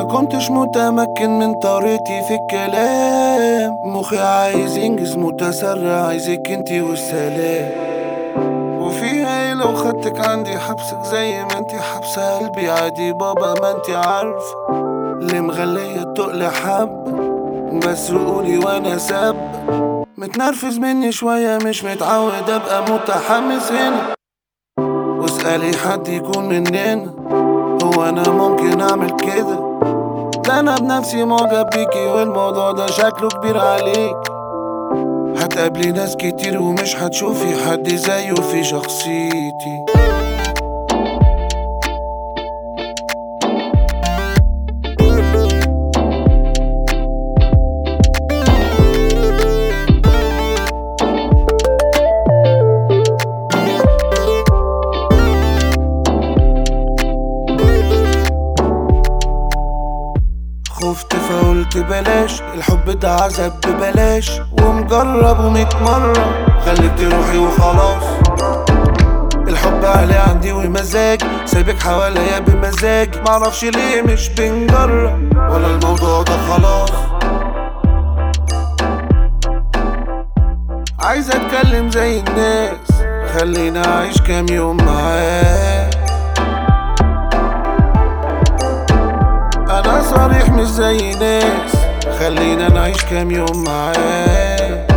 كنتش متمكن من طريقتي في الكلام مخي عايز ينجز متسرع عايزك انتي والسلام وفيها ايه لو خدتك عندي حبسك زي ما انتي حبسة قلبي عادي بابا ما انتي عارفة اللي مغلية التقل حب بس قولي وانا سب متنرفز مني شوية مش متعود ابقى متحمس هنا واسألي حد يكون مننا هو انا ممكن اعمل كده ده انا بنفسي معجب بيكي والموضوع ده شكله كبير عليك هتقابلي ناس كتير ومش هتشوفي حد زيه في شخصيتي خفت فقلت بلاش الحب ده عذاب ببلاش ومجرب وميت مرة خليت روحي وخلاص الحب عليه عندي ومزاج سايبك حواليا بمزاج معرفش ليه مش بنجرب ولا الموضوع ده خلاص عايز اتكلم زي الناس خلينا اعيش كام يوم معاك انا صريح مش زي ناس خلينا نعيش كام يوم معاك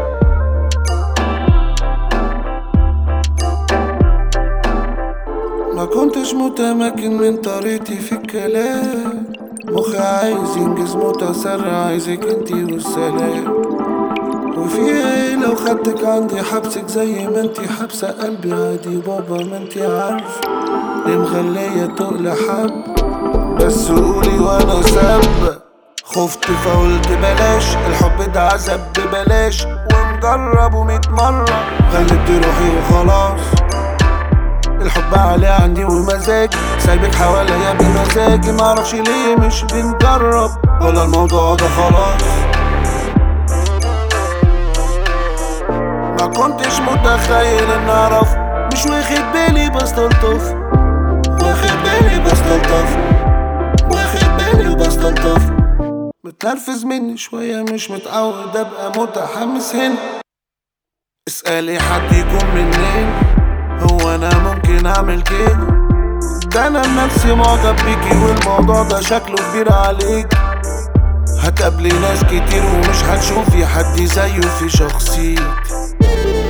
ما كنتش متمكن من طريقتي في الكلام مخي عايز ينجز متسرع عايزك انتي والسلام وفي ايه لو خدتك عندي حبسك زي ما انتي حابسة قلبي عادي بابا ما انتي عارفة ليه مخلية تقل حب بس قولي وانا سب خفت فقلت بلاش الحب ده عذاب ببلاش ومجرب وميت مرة غلبت روحي وخلاص الحب عليه عندي ومزاج سايبك حواليا بمزاجي معرفش ليه مش بنجرب ولا الموضوع ده خلاص ما كنتش متخيل ان اعرف مش واخد بالي بستلطف واخد بالي بستلطف واخد بالي وبستلطف متنرفز مني شوية مش متعود ابقى متحمس هنا اسألي حد يكون منين هو انا ممكن اعمل كده ده انا بنفسي معجب بيكي والموضوع ده شكله كبير عليك هتقابلي ناس كتير ومش هتشوفي حد زيه في شخصيتي